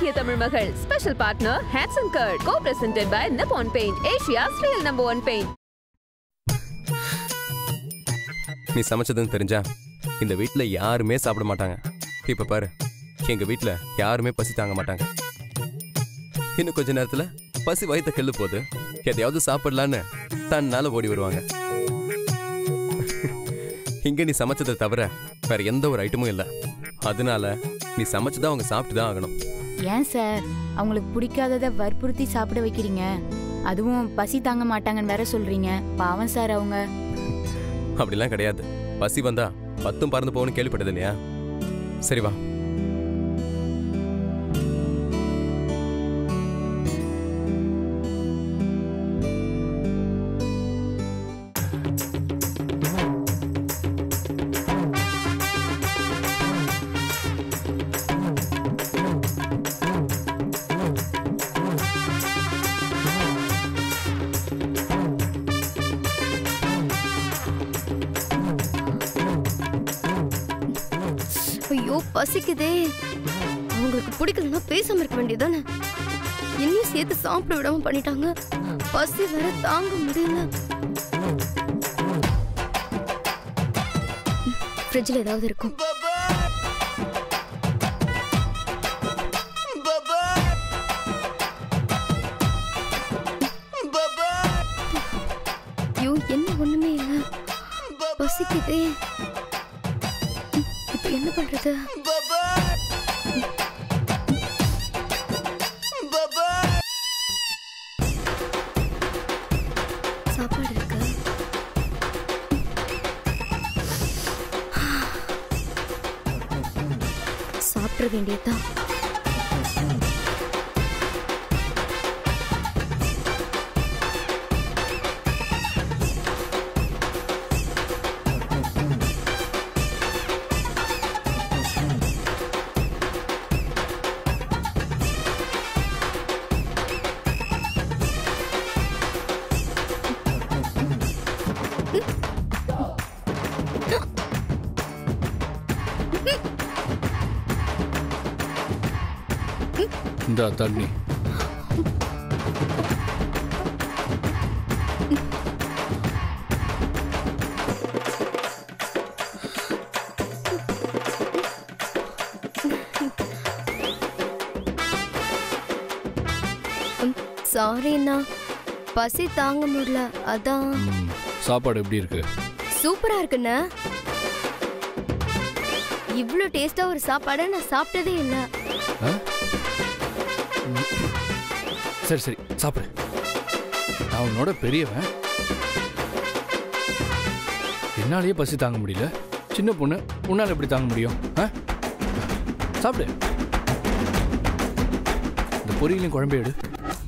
அழகிய தமிழ் மகள் special partner Hatsun curd கோ presented by Nippon paint Asia's real number one paint நீ சமைச்சதுன்னு தெரிஞ்சா இந்த வீட்ல யாருமே சாப்பிட மாட்டாங்க இப்ப பாரு எங்க வீட்ல யாருமே பசி தாங்க மாட்டாங்க இன்னும் கொஞ்ச நேரத்துல பசி வயித்த கெல்லு போகுது எதையாவது சாப்பிடலான்னு தன்னால ஓடி வருவாங்க இங்க நீ சமைச்சதை தவிர வேற எந்த ஒரு ஐட்டமும் இல்ல அதனால நீ சமைச்சுதான் அவங்க சாப்பிட்டு தான் ஆகணும் ஏன் சார் அவங்களுக்கு பிடிக்காததை வற்புறுத்தி சாப்பிட வைக்கிறீங்க அதுவும் பசி தாங்க மாட்டாங்கன்னு வேற சொல்றீங்க பாவம் சார் அவங்க அப்படிலாம் கிடையாது பசி வந்தா பத்தும் பறந்து போகணும்னு கேள்விப்பட்டது இல்லையா சரி வா ஐயோ பசிக்குதே அவங்களுக்கு பிடிக்கலன்னா பேசாம இருக்க வேண்டியதானே என்னையும் சேர்த்து சாப்பிட விடாம பண்ணிட்டாங்க பசி வேற தாங்க முடியல ஃப்ரிட்ஜில் ஏதாவது இருக்கும் ஐயோ என்ன ஒண்ணுமே இல்ல பசிக்குதே இப்போ என்ன பண்றது சாப்பாடு இருக்கு சாப்பிட வேண்டியதுதான் இந்த தண்ணி சாரிண்ணா பசி தாங்க முடியல அதான் ம், சாப்பாடு எப்படி இருக்கு சூப்பரா இருக்குண்ணா இவ்ளோ டேஸ்டா ஒரு சாப்பாடை நான் சாப்பிட்டதே இல்லை ஆ? ம். சரி சரி சாப்பிடு நான் உன்னோட பெரியவன் என்னாலேயே பசி தாங்க முடியல சின்ன பொண்ணு உன்னால எப்படி தாங்க முடியும் ஆ? சாப்பிடு இந்த பொரியலையும் குழம்பு எடு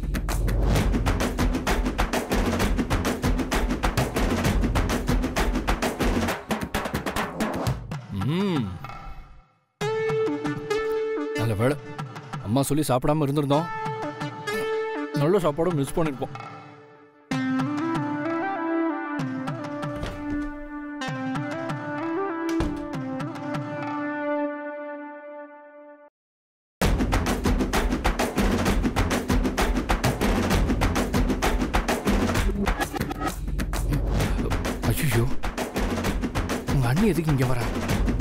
ம் நல்ல வேலை அம்மா சொல்லி சாப்பிடாம இருந்திருந்தோம் நல்ல சாப்பாடும் மிஸ் பண்ணிருப்போம் ஐயோ உங்க அண்ணி எதுக்கு இங்க வரா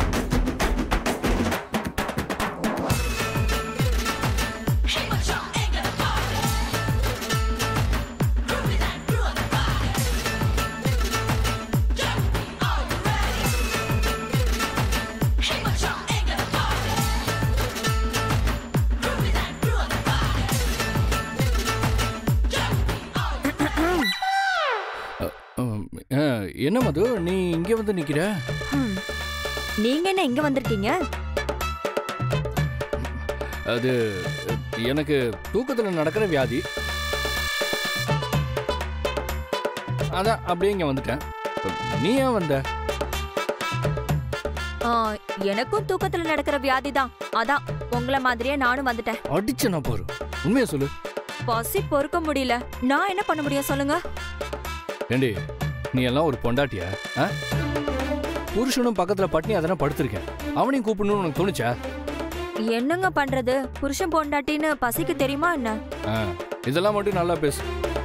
அம், அஹ், என்ன மது நீ இங்க வந்து நிக்கிற ஹம். நீங்க என்ன இங்க வந்திருக்கீங்க அது எனக்கு தூக்கத்துல நடக்கிற வியாதி அதான் அப்படியே இங்க வந்துட்டேன் நீ ஏன் வந்த ஆ, எனக்கும் தூக்கத்துல நடக்கிற வியாதி தான் அதான் உங்கள மாதிரியே நானும் வந்துட்டேன் அடிச்ச நான் பாரு உண்மையை சொல்லு பசி பொறுக்க முடியல நான் என்ன பண்ண முடியும் சொல்லுங்க ஏண்டி நீ எல்லாம் ஒரு பொண்டாட்டியா ஆ? புருஷனும் பக்கத்துல பட்னி அதெல்லாம் படுத்திருக்கேன் அவனையும் கூப்பிடணும்னு உனக்கு தோணுச்சா என்னங்க பண்றது புருஷன் பொண்டாட்டின்னு பசிக்கு தெரியுமா என்ன ஆ இதெல்லாம் மட்டும் நல்லா பேசு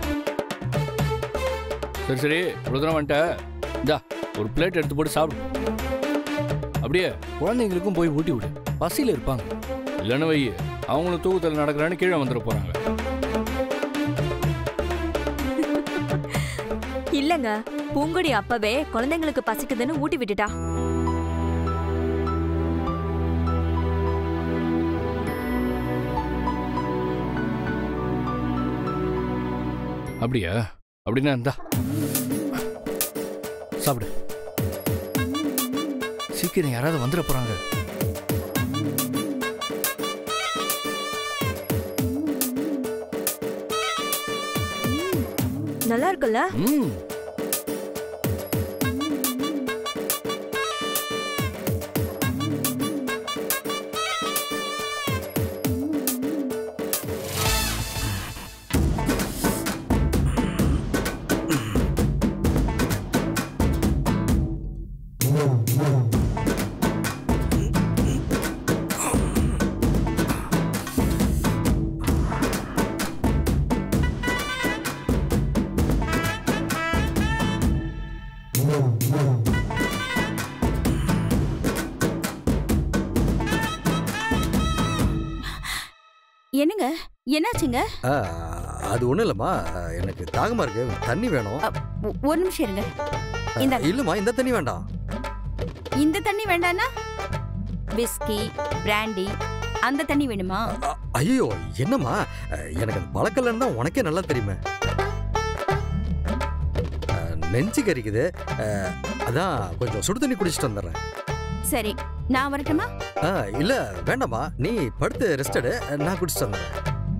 சரி சரி ஒரு தடவை வந்துட்ட இந்தா ஒரு பிளேட் எடுத்து போட்டு சாப்பிடு அப்படியே குழந்தைங்களுக்கும் போய் ஊட்டி விடு பசியில் இருப்பாங்க இல்லைன்னு வை அவங்களும் தூக்கத்தில் நடக்கிறான்னு கீழே வந்துட போகிறாங்க இல்லங்க பூங்குடி அப்பவே குழந்தைங்களுக்கு பசிக்குதுன்னு ஊட்டி விட்டுட்டா அப்படியா அப்படின்னா இந்தா சாப்பிடு சீக்கிரம் யாராவது வந்துட போறாங்க நல்லா இருக்குல்ல ம் என்னங்க என்னாச்சுங்க ஆ, அது ஒன்றும் இல்லைம்மா எனக்கு தாகமாக இருக்கு தண்ணி வேணும் ஒ- ஒரு நிமிஷம் இருங்க ஆ, இந்தாங்க. இல்லைம்மா இந்த தண்ணி வேண்டாம் இந்த தண்ணி வேண்டானா விஸ்கி பிராண்டி அந்த தண்ணி வேணுமா ஐயோ என்னம்மா ஆ, எனக்கு அந்த பழக்கலன்னு தான் உனக்கே நல்லா தெரியுமே ஆ, நெஞ்சு கறிக்குது ஆ, அதான் கொஞ்சம் சுடு தண்ணி குடிச்சிட்டு வந்துடுறேன் சரி நான் வரட்டுமா ஆ இல்லை வேண்டாம்மா நீ படுத்து ரெஸ்ட் எடு நான் குடிச்சிட்டு வந்துடுறேன்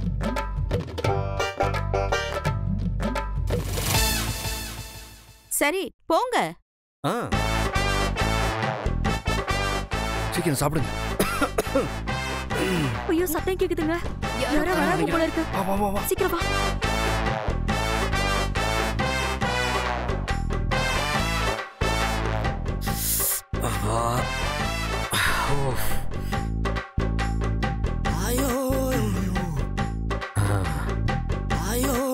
சரி போங்க ஆ சீக்கிரம் சாப்பிடுங்க ஐயோ சத்தம் கேக்குதுங்க யாரோ வராங்க போல இருக்கு வா வா வா வா சீக்கிரம் வா ஆஹா. ஓ. ஆ.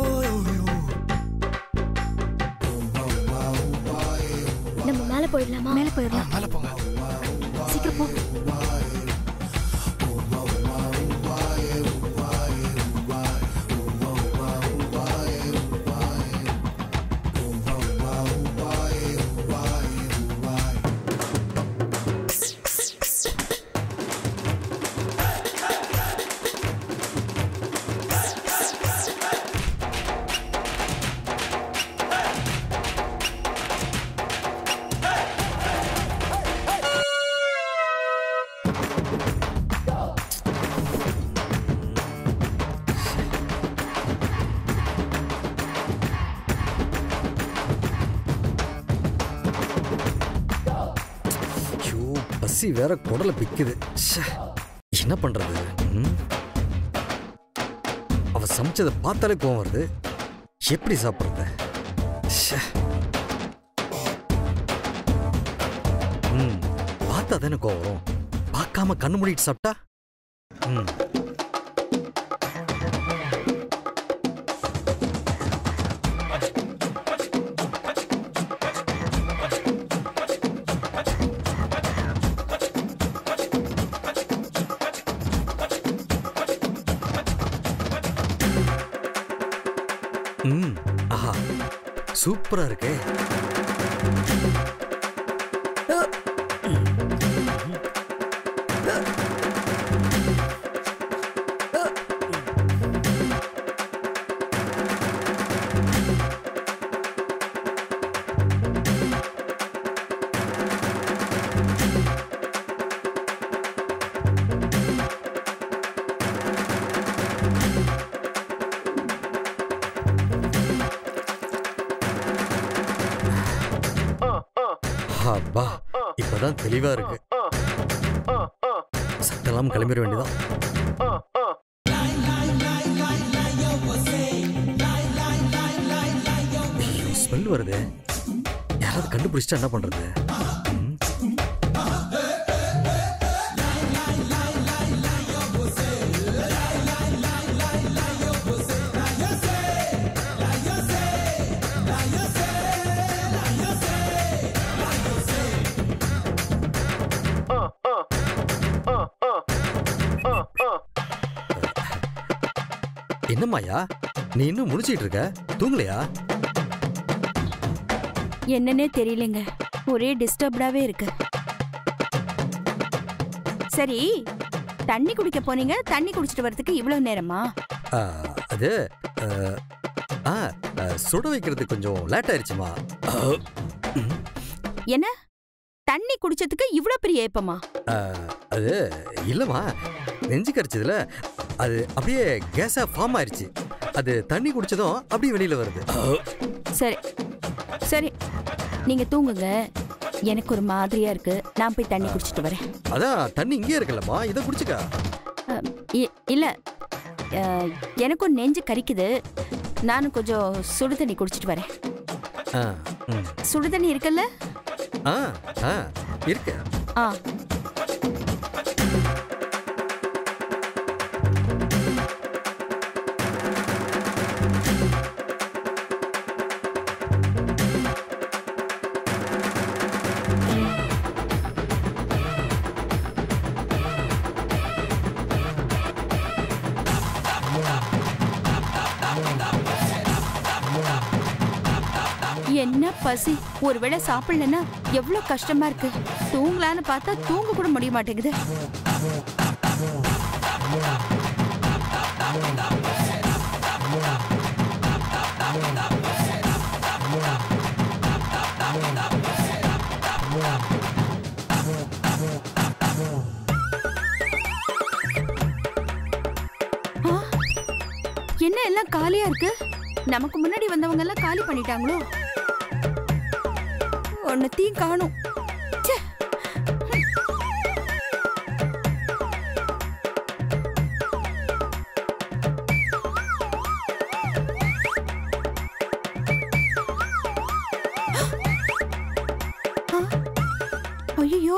நம்ம மேல போயிடலாமா மேல போயிடலாம் மேலே போங்க சீக்கிரம் போ ஐயோ பசி வேற குடல பிக்குது ச்சே, என்ன பண்றது ம்? அவ சமைச்சதை பார்த்தாலே கோவம் வருது எப்படி சாப்பிட்றது ச்சே. ம் பார்த்தா தானே கோவம் வரும் பார்க்காம கண்ணு மூடிட்டு சாப்பிட்டா ம் ம் ஆஹா சூப்பரா இருக்கே அப்பா இப்பதான் தெளிவா இருக்கு சத்தெல்லாம் கிளம்பிட வேண்டியதான் ஸ்மெல் வருது யாராவது கண்டுபிடிச்சிட்டா என்ன பண்றது ம்? என்னம்மாயா நீ இன்னும் முடிச்சிட்டு இருக்க தூங்கலையா என்னன்னே தெரியலங்க ஒரே டிஸ்டர்ப்டாவே இருக்கு சரி தண்ணி குடிக்க போனீங்க தண்ணி குடிச்சிட்டு வரதுக்கு இவ்வளவு நேரமா ஆ, அது ஆ, ஆ ஆ, சுட வைக்கிறதுக்கு கொஞ்சம் லேட் ஆயிடுச்சுமா என்ன தண்ணி குடிச்சதுக்கு இவ்வளவு பெரிய ஏப்பமா ஆ, அது இல்லைம்மா நெஞ்சு கரிச்சதுல அது அப்படியே கேஸா ஃபார்ம் ஆயிருச்சு அது தண்ணி குடிச்சதும் அப்படியே வெளியில வருது சரி சரி நீங்க தூங்குங்க எனக்கு ஒரு மாதிரியா இருக்கு நான் போய் தண்ணி குடிச்சிட்டு வரேன் அதான் தண்ணி இங்கேயே இருக்குல்லம்மா இதை குடிச்சுக்க அஹ், இ- இல்ல அஹ், எனக்கும் நெஞ்சு கரிக்குது நானும் கொஞ்சம் சுடு தண்ணி குடிச்சிட்டு வரேன் ஆ, ம். சுடு தண்ணி இருக்குல்ல ஆ ஆ இருக்கு ஆ என்ன பசி ஒருவேளை சாப்பிடலன்னா எவ்வளவு கஷ்டமா இருக்கு தூங்கலான்னு பார்த்தா தூங்க கூட முடிய மாட்டேங்குது ஆ, என்ன எல்லாம் காலியா இருக்கு நமக்கு முன்னாடி வந்தவங்க எல்லாம் காலி பண்ணிட்டாங்களோ ஒன்னத்தையும் காணும் ச்சே. ஆ, ஐயையோ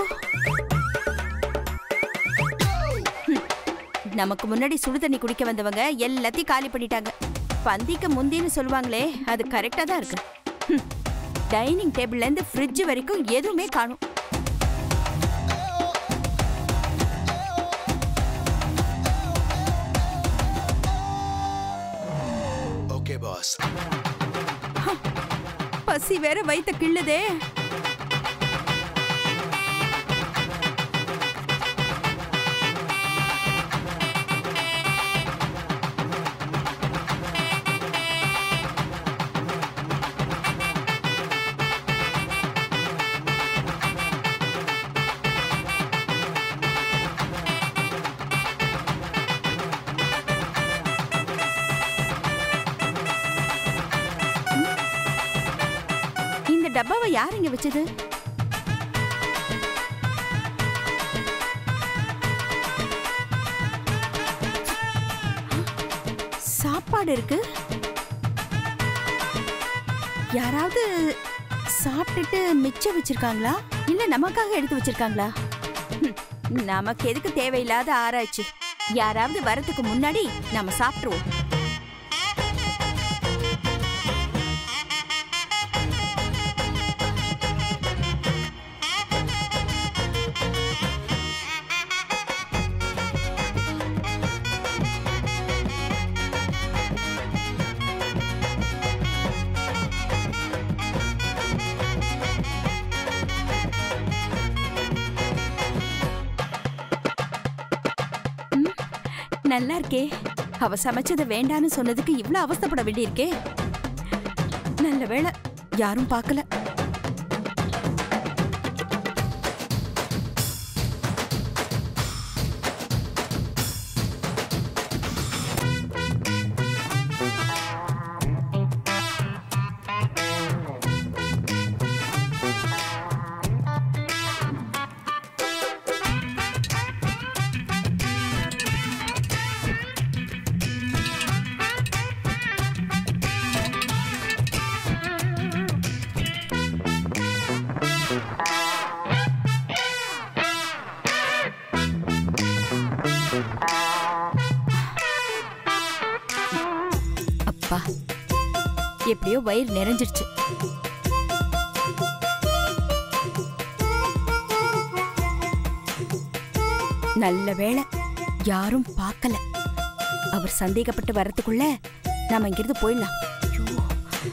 ம், நமக்கு முன்னாடி சுடு தண்ணி குடிக்க வந்தவங்க எல்லாத்தையும் காலி பண்ணிட்டாங்க பந்திக்கு முந்தின்னு சொல்லுவாங்களே அது கரெக்டா தான் இருக்கு ம், டைனிங் டேபிள்ல இருந்து ஃப்ரிட்ஜ் வரைக்கும் எதுவுமே காணும் Okay, boss. பசி வேற வயித்த கிள்ளுதே இந்த டப்பாவை யார் இங்க வச்சது சாப்பாடு இருக்கு யாராவது சாப்பிட்டுட்டு மிச்சம் வச்சிருக்காங்களா இல்ல நமக்காக எடுத்து வச்சிருக்காங்களா ஹம், நமக்கு எதுக்கு தேவையில்லாத ஆராய்ச்சி யாராவது வரதுக்கு முன்னாடி நம்ம சாப்பிட்டுருவோம் நல்லா இருக்கே அவ சமைச்சதை வேண்டான்னு சொன்னதுக்கு இவ்ளோ அவஸ்தைப்பட வேண்டியிருக்கே நல்ல வேளை யாரும் பார்க்கல அப்பா எப்படியோ வயிறு நிறைஞ்சிருச்சு நல்ல வேளை யாரும் பார்க்கல அவர் சந்தேகப்பட்டு வர்றதுக்குள்ள நாம இங்கிருந்து போயிடலாம் ஐயோ.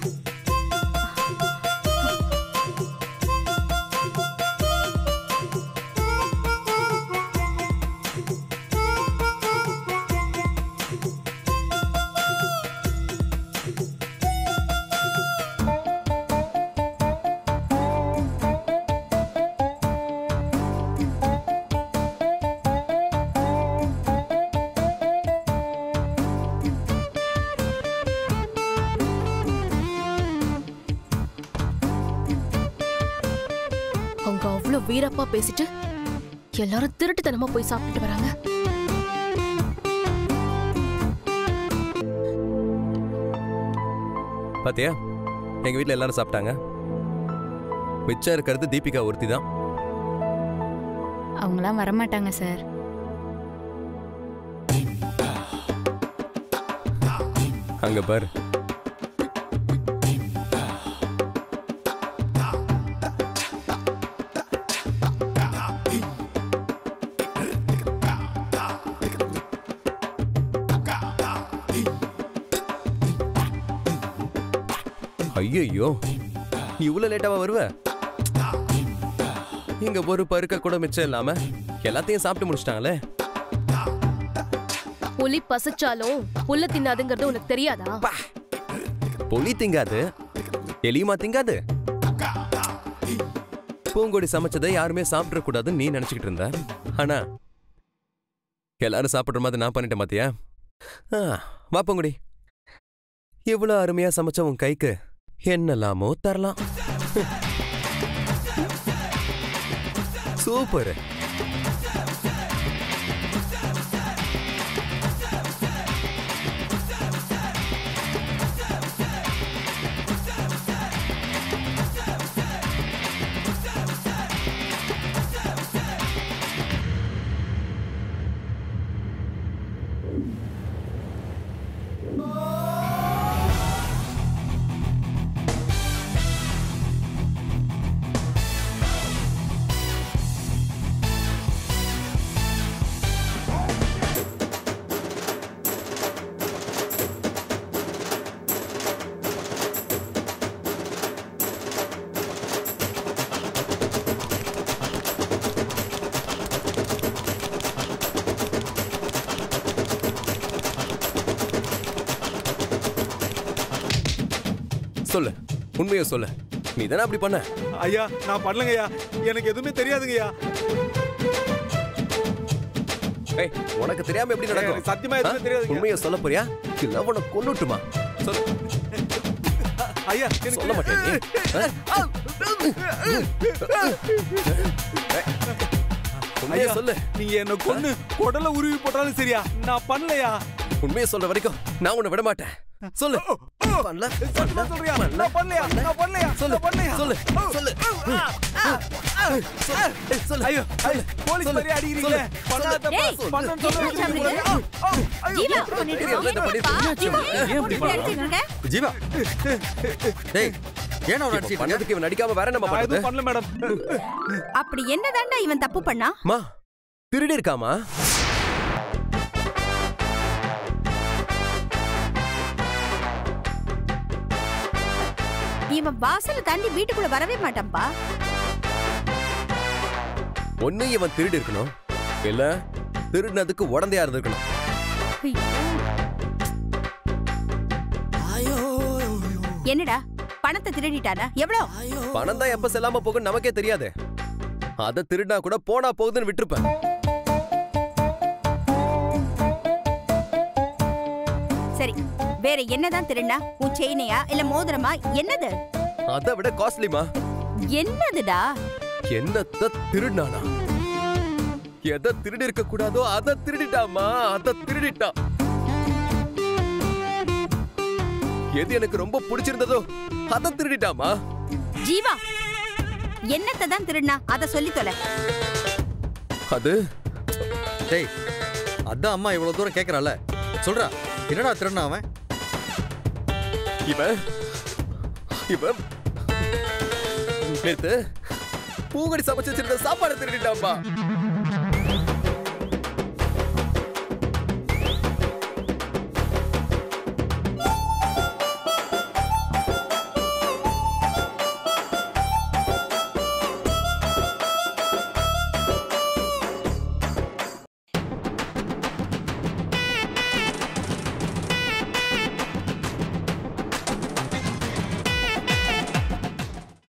அவங்க அவ்வளவு வீரப்பா பேசிட்டு எல்லாரும் திருட்டுத்தனமா போய் சாப்பிட்டுட்டு வராங்க பாத்தியா எங்க வீட்ல எல்லாரும் சாப்பிட்டாங்க மிச்சம் இருக்கிறது தீபிகா ஒருத்தி தான் அவங்களாம் வரமாட்டாங்க சார் அங்க பாரு ஐயோ இவ்வளவு லேட்டாவா வருவ இங்க ஒரு பருக்க கூட மிச்சம் இல்லாம எல்லாத்தையும் சாப்பிட்டு முடிச்சிட்டாங்களே புலி பசிச்சாலும் புல்ல தின்னாதுங்கிறது உனக்கு தெரியாதா புலி திங்காது எலியுமா திங்காது பூங்கொடி சமைச்சதை யாருமே சாப்பிட கூடாதுன்னு நீ நினைச்சுக்கிட்டு இருந்த ஆனா எல்லாரும் சாப்பிடுற மாதிரி நான் பண்ணிட்டேன் பாத்தியா ஆ, வா பூங்குடி இவ்வளவு அருமையா சமைச்ச உன் கைக்கு என்னெல்லாமோ தரலாம் சூப்பர் சொல்லு உண்மையை சொல்லு நீ தானே அப்படி பண்ண ஐயா நான் பண்ணலங்கய்யா எனக்கு எதுவுமே தெரியாதுங்கய்யா ஏய் உனக்கு தெரியாம எப்படி நடக்கும் எனக்கு சத்தியமா எதுவுமே ஆ? தெரியாதுங்க. உண்மையை சொல்ல போறியா இல்ல உன்னை கொன்னுட்டுமா சொல்லு ஐயா எனக்கு சொல்ல மாட்டேன் நீ. ஆ? உண்மையை ஐயா சொல்லு நீங்க என்ன கொன்னு குடல உருவி போட்டாலும் சரியா நான் பண்ணலையா உண்மையை சொல்ற வரைக்கும் நான் உன்னை விட மாட்டேன் சொல்லு பண்ணல சத்தியமா சொல்றியா நான் பண்ணலையா நான் பண்ணலையா சொல்லு நான் பண்ணலையா சொல்லு சொல்லு ஏய், சொல்லு ஐயோ ஐயோ, போலீஸ் சொல்லு. மாதிரி அடிக்கிறீங்களே சொல்லு. பண்ணாத ஏய், பண்ணன்னு சொல்ல என்ன ஆச்சு வைக்கிறீங்களே. ஆ, ஆ, ஐயோ, ஜீவா, தெரியாம இதை பண்ணிருக்கீங்க. ஜீவா, ஏன் இப்படி இப்படி பண்றா? அடிச்சிட்டு இருக்க? ஜீவா டேய் ஏன் அவனை இப்ப அடிச்சிட்டு இருக்க? பண்ணதுக்கு இவன் நடிக்காம வேற நம்ம நான் பண்றது எதுவும் பண்ணல மேடம் அப்படி என்னதாண்டா இவன் தப்பு பண்ணா மா திருடி இருக்காமா இவன் வாசலை தாண்டி வீட்டுக்குள்ள வரவே மாட்டான்பா ஒண்ணு இவன் திருடி இருக்கணும் இல்ல திருடினதுக்கு உடந்தையா இருந்திருக்கணும் என்னடா பணத்தை திருடிட்டானா எவ்வளோ பணம் தான் எப்ப செல்லாம போகும்னு நமக்கே தெரியாது அத திருடினா கூட போனா போகுதுன்னு விட்டுருப்பேன் சரி வேற என்னதான் திருடினா உன் செயினையா இல்ல மோதிரமா என்னது அதை விட காஸ்ட்லிமா என்னதுடா என்னத்த திருடினானா எதை திருடி இருக்க கூடாதோ அதை திருடிட்டாமா அதை திருடிட்டான் எது எனக்கு ரொம்ப பிடிச்சிருந்ததோ அதை திருடிட்டாமா ஜீவா என்னத்தை தான் திருடினா அத சொல்லி தொலை அது டேய் அதான் அம்மா இவ்வளவு தூரம் கேக்குறால சொல்றா என்னடா திருண்ணா அவன் இவன் இவன் நேத்து பூங்கடி சமைச்சு வச்சிருந்த சாப்பாடு திருடிட்டான்பா